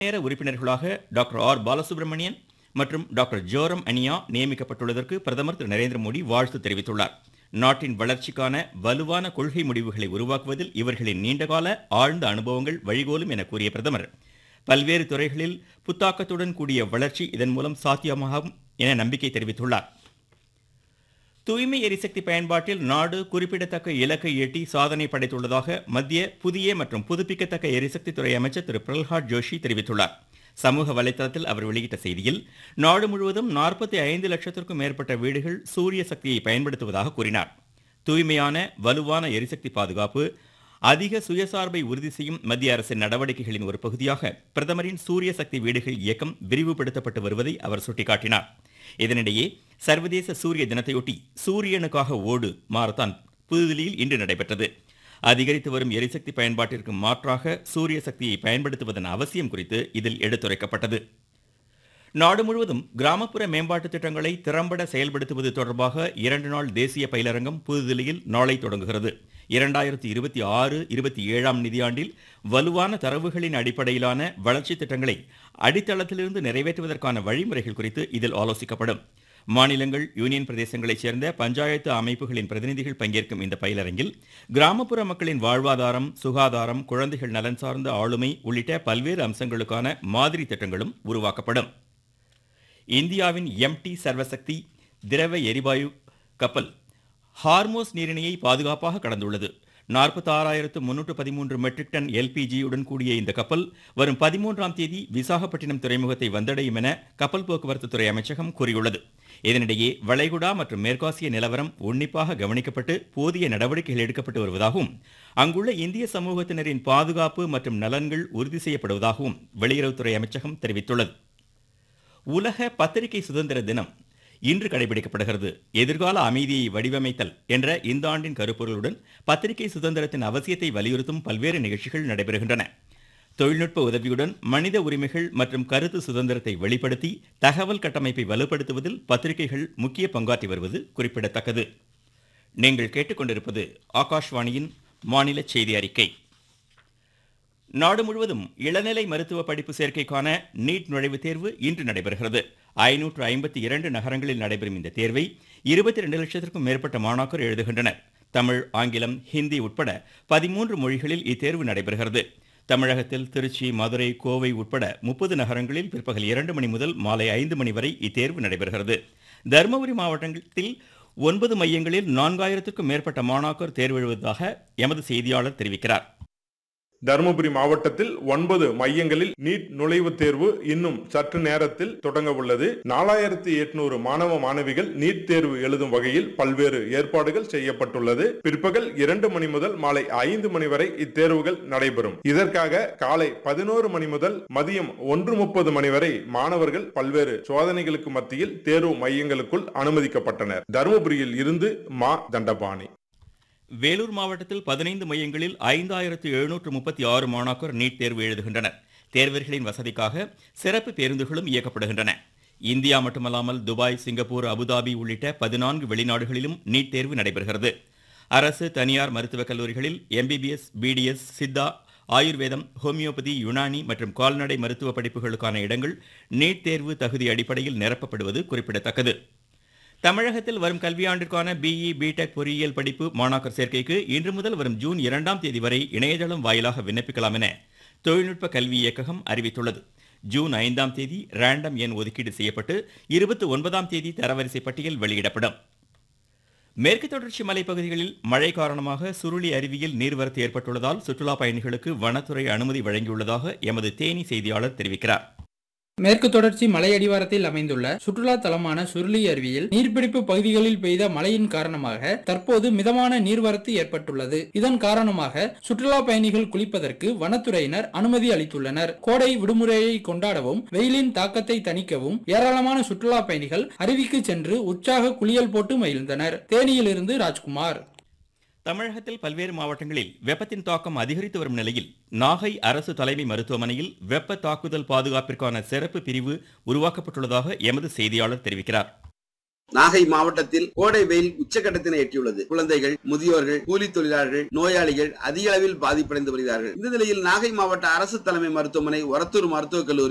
நேர உறுப்பினர்களாக doctor R Balasubramanian மற்றும் டாக்டர் ஜோரம் அனியா நியமிக்கப்பட்டுள்ளதற்கு பிரதமர் திரு நரேந்திர மோடி வாழ்த்து தெரிவித்துள்ளார் நாட்டின் வளர்ச்சிக்கான வலுவான கொள்கை முடிவுகளை உருவாக்குவதில் இவர்களின் நீண்டகால ஆழ்ந்த அனுபவங்கள் வழிகோலும் என கூறிய பிரதமர் பல்வேறு துறைகளில் புத்தாக்கத்துடன் கூடிய வளர்ச்சி இதன் மூலம் சாத்தியமாகும் என நம்பிக்கை தெரிவித்துள்ளார் தூய்மை எரிசக்தி பயன்பாட்டில் நாடு குறிப்பிடத்தக்க இலக்கை எட்டி சாதனை படைத்துள்ளதாக மத்திய புதிய மற்றும் புதுப்பிக்கத்தக்க எரிசக்தி துறை அமைச்சர் திரு பிரல்ஹாத் ஜோஷி தெரிவித்துள்ளார் சமூக வலைதளத்தில் அவர் வெளியிட்ட செய்தியில் நாடு முழுவதும் நாற்பத்தி ஐந்து லட்சத்திற்கும் மேற்பட்ட வீடுகள் சூரிய சக்தியை பயன்படுத்துவதாக கூறினார் தூய்மையான வலுவான எரிசக்தி பாதுகாப்பு அதிக சுயசார்பை உறுதி செய்யும் மத்திய அரசின் நடவடிக்கைகளின் ஒரு பகுதியாக பிரதமரின் சூரிய சக்தி வீடுகள் இயக்கம் விரிவுபடுத்தப்பட்டு வருவதை அவர் சுட்டிக்காட்டினார் இதனிடையே சர்வதேச சூரிய தினத்தையொட்டி சூரியனுக்காக ஓடு மாரத்தான் புதுதில்லியில் இன்று நடைபெற்றது அதிகரித்து வரும் எரிசக்தி பயன்பாட்டிற்கு மாற்றாக சூரிய சக்தியை பயன்படுத்துவதன் அவசியம் குறித்து இதில் எடுத்துரைக்கப்பட்டது நாடு முழுவதும் கிராமப்புற மேம்பாட்டு திட்டங்களை திறம்பட செயல்படுத்துவது தொடர்பாக இரண்டு நாள் தேசிய பயிலரங்கம் புதுதில்லியில் நாளை தொடங்குகிறது இரண்டாயிரத்தி இருபத்தி ஆறு இருபத்தி ஏழாம் நிதியாண்டில் வலுவான தரவுகளின் அடிப்படையிலான வளர்ச்சி திட்டங்களை அடித்தளத்திலிருந்து நிறைவேற்றுவதற்கான வழிமுறைகள் குறித்து இதில் ஆலோசிக்கப்படும் மாநிலங்கள் யூனியன் பிரதேசங்களைச் சேர்ந்த பஞ்சாயத்து அமைப்புகளின் பிரதிநிதிகள் பங்கேற்கும் இந்த பயிலரங்கில் கிராமப்புற மக்களின் வாழ்வாதாரம் சுகாதாரம் குழந்தைகள் நலன் சார்ந்த ஆளுமை உள்ளிட்ட பல்வேறு அம்சங்களுக்கான மாதிரி திட்டங்களும் உருவாக்கப்படும் இந்தியாவின் எம்டி சர்வசக்தி திரவ எரிவாயு கப்பல் ஹார்மோஸ் நீரிணையை பாதுகாப்பாக கடந்துள்ளது நாற்பத்தாறாயிரத்து முன்னூற்று பதிமூன்று மெட்ரிக் டன் எல்பிஜியுடன் கூடிய இந்த கப்பல் வரும் பதிமூன்றாம் தேதி விசாகப்பட்டினம் துறைமுகத்தை வந்தடையும் என கப்பல் போக்குவரத்து துறை அமைச்சகம் கூறியுள்ளது இதனிடையே வளைகுடா மற்றும் மேற்காசிய நிலவரம் உன்னிப்பாக கவனிக்கப்பட்டு போதிய நடவடிக்கைகள் எடுக்கப்பட்டு வருவதாகவும் அங்குள்ள இந்திய சமூகத்தினரின் பாதுகாப்பு மற்றும் நலன்கள் உறுதி செய்யப்படுவதாகவும் வெளியுறவுத்துறை அமைச்சகம் தெரிவித்துள்ளது உலக பத்திரிகை சுதந்திர தினம் இன்று கடைபிடிக்கப்படுகிறது எதிர்கால அமைதியை வடிவமைத்தல் என்ற இந்த ஆண்டின் கருப்பொருளுடன் பத்திரிகை சுதந்திரத்தின் அவசியத்தை வலியுறுத்தும் பல்வேறு நிகழ்ச்சிகள் நடைபெறுகின்றன தொழில்நுட்ப உதவியுடன் மனித உரிமைகள் மற்றும் கருத்து சுதந்திரத்தை வெளிப்படுத்தி தகவல் கட்டமைப்பை வலுப்படுத்துவதில் பத்திரிகைகள் முக்கிய பங்காற்றி வருவது குறிப்பிடத்தக்கது நீங்கள் கேட்டுக்கொண்டிருப்பது ஆகாஷ்வாணியின் மாநில செய்தி அறிக்கை நாடு முழுவதும் இளநிலை மருத்துவ படிப்பு சேர்க்கைக்கான நீட் நுழைவுத் தேர்வு இன்று நடைபெறுகிறது ஐநூற்று ஐம்பத்தி இரண்டு நகரங்களில் நடைபெறும் இந்த தேர்வை இருபத்தி ரெண்டு லட்சத்திற்கும் மேற்பட்ட மாணாக்கர் எழுதுகின்றனர் தமிழ் ஆங்கிலம் ஹிந்தி உட்பட பதிமூன்று மொழிகளில் இத்தேர்வு நடைபெறுகிறது தமிழகத்தில் திருச்சி மதுரை கோவை உட்பட முப்பது நகரங்களில் பிற்பகல் இரண்டு மணி முதல் மாலை ஐந்து மணி வரை இத்தேர்வு நடைபெறுகிறது தருமபுரி மாவட்டத்தில் ஒன்பது மையங்களில் நான்காயிரத்திற்கும் மேற்பட்ட மாணாக்கர் தேர்வு எழுதுவதாக எமது செய்தியாளர் தெரிவிக்கிறார் தருமபுரி மாவட்டத்தில் ஒன்பது மையங்களில் நீட் நுழைவுத் தேர்வு இன்னும் சற்று நேரத்தில் தொடங்க உள்ளது நாலாயிரத்தி எட்நூறு மாணவ மாணவிகள் நீட் தேர்வு எழுதும் வகையில் பல்வேறு ஏற்பாடுகள் செய்யப்பட்டுள்ளது பிற்பகல் இரண்டு மணி முதல் மாலை ஐந்து மணி வரை இத்தேர்வுகள் நடைபெறும் இதற்காக காலை பதினோரு மணி முதல் மதியம் ஒன்று முப்பது மணி வரை மாணவர்கள் பல்வேறு சோதனைகளுக்கு மத்தியில் தேர்வு மையங்களுக்குள் அனுமதிக்கப்பட்டனர் தருமபுரியில் இருந்து மா தண்டபாணி வேலூர் மாவட்டத்தில் பதினைந்து மையங்களில் ஐந்தாயிரத்து எழுநூற்று முப்பத்தி ஆறு மாணாக்கர் நீட் தேர்வு எழுதுகின்றனர் தேர்வர்களின் வசதிக்காக சிறப்பு பேருந்துகளும் இயக்கப்படுகின்றன இந்தியா மட்டுமல்லாமல் துபாய் சிங்கப்பூர் அபுதாபி உள்ளிட்ட பதினான்கு வெளிநாடுகளிலும் நீட் தேர்வு நடைபெறுகிறது அரசு தனியார் மருத்துவக் கல்லூரிகளில் எம்பிபிஎஸ் பிடிஎஸ் சித்தா ஆயுர்வேதம் ஹோமியோபதி யுனானி மற்றும் கால்நடை மருத்துவ படிப்புகளுக்கான இடங்கள் நீட் தேர்வு தகுதி அடிப்படையில் நிரப்பப்படுவது குறிப்பிடத்தக்கது தமிழகத்தில் வரும் கல்வியாண்டிற்கான பிஇ பிடெக் பொறியியல் படிப்பு மாணாக்கர் சேர்க்கைக்கு இன்று முதல் வரும் ஜூன் இரண்டாம் தேதி வரை இணையதளம் வாயிலாக விண்ணப்பிக்கலாம் என தொழில்நுட்ப கல்வி இயக்ககம் அறிவித்துள்ளது ஜூன் ஐந்தாம் தேதி ரேண்டம் எண் ஒதுக்கீடு செய்யப்பட்டு இருபத்தி ஒன்பதாம் தேதி தரவரிசை பட்டியல் வெளியிடப்படும் மேற்கு தொடர்ச்சி மலைப்பகுதிகளில் மழை காரணமாக சுருளி அருவியில் நீர்வரத்து ஏற்பட்டுள்ளதால் சுற்றுலா பயணிகளுக்கு வனத்துறை அனுமதி வழங்கியுள்ளதாக எமது தேனி செய்தியாளர் தெரிவிக்கிறார் மேற்கு தொடர்ச்சி மலையடிவாரத்தில் அமைந்துள்ள சுற்றுலா தலமான சுருளி அருவியில் நீர்பிடிப்பு பகுதிகளில் பெய்த மழையின் காரணமாக தற்போது மிதமான நீர்வரத்து ஏற்பட்டுள்ளது இதன் காரணமாக சுற்றுலா பயணிகள் குளிப்பதற்கு வனத்துறையினர் அனுமதி அளித்துள்ளனர் கோடை விடுமுறையை கொண்டாடவும் வெயிலின் தாக்கத்தை தணிக்கவும் ஏராளமான சுற்றுலா பயணிகள் அருவிக்கு சென்று உற்சாக குளியல் போட்டு மகிழ்ந்தனர் தேனியிலிருந்து ராஜ்குமார் தமிழகத்தில் பல்வேறு மாவட்டங்களில் வெப்பத்தின் தாக்கம் அதிகரித்து வரும் நிலையில் நாகை அரசு தலைமை மருத்துவமனையில் வெப்ப தாக்குதல் பாதுகாப்பிற்கான சிறப்பு பிரிவு உருவாக்கப்பட்டுள்ளதாக எமது செய்தியாளர் தெரிவிக்கிறார் நாகை மாவட்டத்தில் கோடை வெயில் உச்சக்கட்டத்தினை எட்டியுள்ளது குழந்தைகள் முதியோர்கள் கூலி தொழிலாளர்கள் நோயாளிகள் அதிக அளவில் பாதிப்படைந்து வருகிறார்கள் இந்த நிலையில் நாகை மாவட்ட அரசு தலைமை மருத்துவமனை ஒரத்தூர் மருத்துவக் கல்லூரி